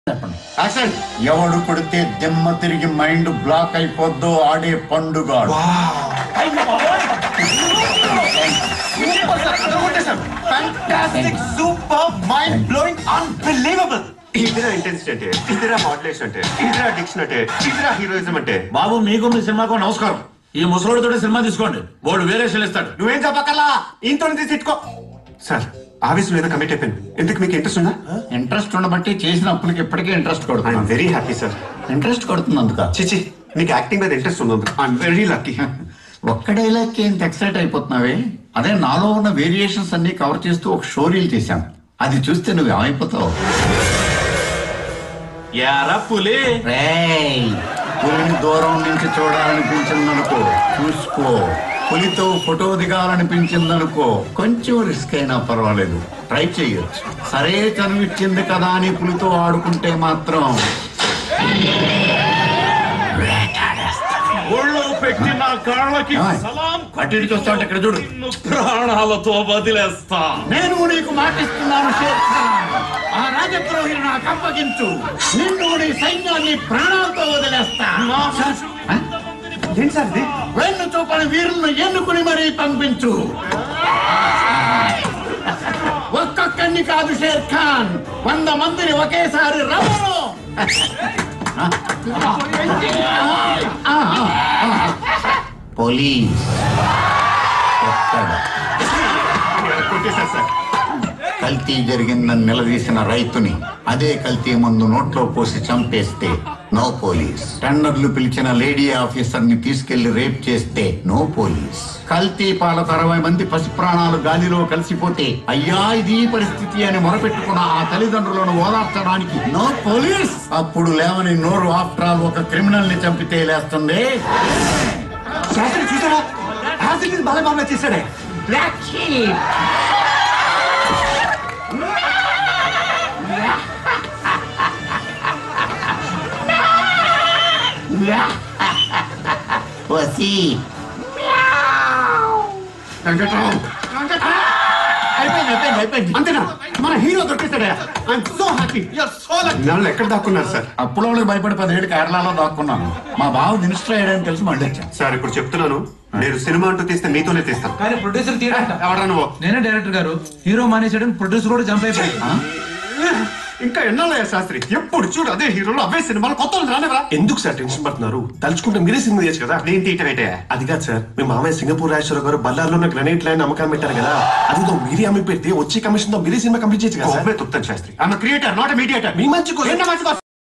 చెప్పండి అసలు ఎవడు కొడితే దిమ్మ తిరిగి మైండ్ బ్లాక్ అయిపోద్దో ఆడే పండుగ fantastic super mind blowing unbelievable ఇదిరా ఇంటెన్సిటీ అంటే ఇదిరా మాడ్యులేషన్ అంటే ఇదిరా డిక్షన్ అంటే ఇదిరా హీరోయిజం అంటే బాబు మీకు మీ సినిమాకు నమస్కారం ఈ ముసలోడితో సినిమా తీసుకోండి వాడు వేరే ఇస్తాడు నువ్వేం చెప్పకల్లా ఇంట్లో నుంచి తిట్టుకో సార్ ఆఫీస్ మీద కమిట్ అయిపోయింది ఎందుకు మీకు ఇంట్రెస్ట్ ఉందా ఇంట్రెస్ట్ ఉండబట్టి చేసిన అప్పులకి ఇప్పటికే ఇంట్రెస్ట్ ఐఎమ్ కొడుతున్నాను వెరీ హ్యాపీ సార్ ఇంట్రెస్ట్ కొడుతుంది అందుక చిచి మీకు యాక్టింగ్ మీద ఇంట్రెస్ట్ ఉంది ఐఎమ్ వెరీ లక్కీ ఒక్క డైలాగ్కి ఎంత ఎక్సైట్ అయిపోతున్నావే అదే నాలో ఉన్న వేరియేషన్స్ అన్ని కవర్ చేస్తూ ఒక షోరీల్ చేశాను అది చూస్తే నువ్వు ఏమైపోతావు యారా పులి రేయ్ పులిని దూరం నుంచి చూడాలనిపించిందనుకో చూసుకో పులితో ఫోటో దిగాలనిపించిందనుకో కొంచెం రిస్క్ అయినా పర్వాలేదు ట్రై చేయొచ్చు సరే కనిపించింది కదా అని పులితో ఆడుకుంటే మాత్రం ఒళ్ళు పెట్టి నా కాళ్ళకి ఏయ్, సలాం అటు ఇటు చూస్తా ఉంటే ఇక్కడ చూడు. నిన్ను ప్రాణాలతో వదిలేస్తా నేను నీకు మాటిస్తున్నాను షేర్ ఖాన్. ఆ రాజద్రోహిని నాకు అప్పగించు నిన్ను నీ సైన్యాన్ని ప్రాణాలతో వదిలేస్తా ఆ? ఏంటి సార్ ఇది వెన్ను చూపని వీరులను ఎన్నుకుని మరీ పంపించు ఒక్కొక్కడిని కాదు షేర్ ఖాన్ వంద మందిని ఒకేసారి రమ్మను పోలీస్ ఎక్కడ కొట్టేశారు సార్ కల్తీ జరిగిందని నిలదీసిన రైతుని అదే కల్తీ మందు నోట్లో పోసి చంపేస్తే నో పోలీస్ టెండర్లు పిలిచిన లేడీ ఆఫీసర్ ని తీసుకెళ్లి రేప్ చేస్తే నో పోలీస్ కల్తీ పాలతో అరవై మంది పసి ప్రాణాలు గాలిలో కలిసిపోతే అయ్యా ఇది ఈ పరిస్థితి అని మొరపెట్టుకున్న ఆ తల్లిదండ్రులను ఓదార్చడానికి నో పోలీస్ అప్పుడు లేవని నోరు ఆఫ్టర్ ఆల్ ఒక క్రిమినల్ ని చంపితే లేస్తుంది శాస్త్రి చూసారా యాసిడ్ బాగా బాగా చేశాడే బ్లాక్ షీప్ వసి వెంకట్రావు అయిపోయింది అయిపోయింది అయిపోయింది అంతేనా మన హీరో దొరికేశాడా ఐఎమ్ సో హ్యాపీ నన్ను ఎక్కడ దాక్కున్నారు సార్ అప్పుడు వాళ్ళకి భయపడి పదేళ్ళు కేరళలో దాక్కున్నాను మా బావ మినిస్టర్ అయ్యాడని తెలిసి మళ్ళీ వచ్చాను సార్ ఇప్పుడు చెప్తున్నాను నేను సినిమా అంటూ తీస్తే మీతోనే తీస్తాను కానీ ప్రొడ్యూసర్ తీరంట ఎవరా నువ్వు నేనే డైరెక్టర్ గారు హీరో మానేసాడని ప్రొడ్యూసర్ కూడా జంప్ అయిపోయాడు ఇంకా ఎన్నాళ్ళయ్యా శాస్త్రి ఎప్పుడు చూడు అదే హీరోలు అవే సినిమాలు కొత్త వాళ్ళు రానివరా ఎందుకు సార్ టెన్షన్ పడుతున్నారు తలుచుకుంటే మీరే సినిమా చేయొచ్చు కదా నేను తీయటం అయితే అది కాదు సార్ మీ మామయ్య సింగపూర్ రాజేశ్వర గారు బల్లార్లో ఉన్న గ్రనైట్ లైన్ అమ్మకాన్ని పెట్టారు కదా అది మీరే అమ్మి పెడితే వచ్చే కమిషన్ తో మీరే సినిమా కంప్లీట్ చేయొచ్చు కదా సార్ బొమ్మే తుప్తాను శాస్త్రి ఆమె క్రియేటర్ నాట్ మీడియేటర్ మీ మంచి కోసం ఏంటో మంచి కోసం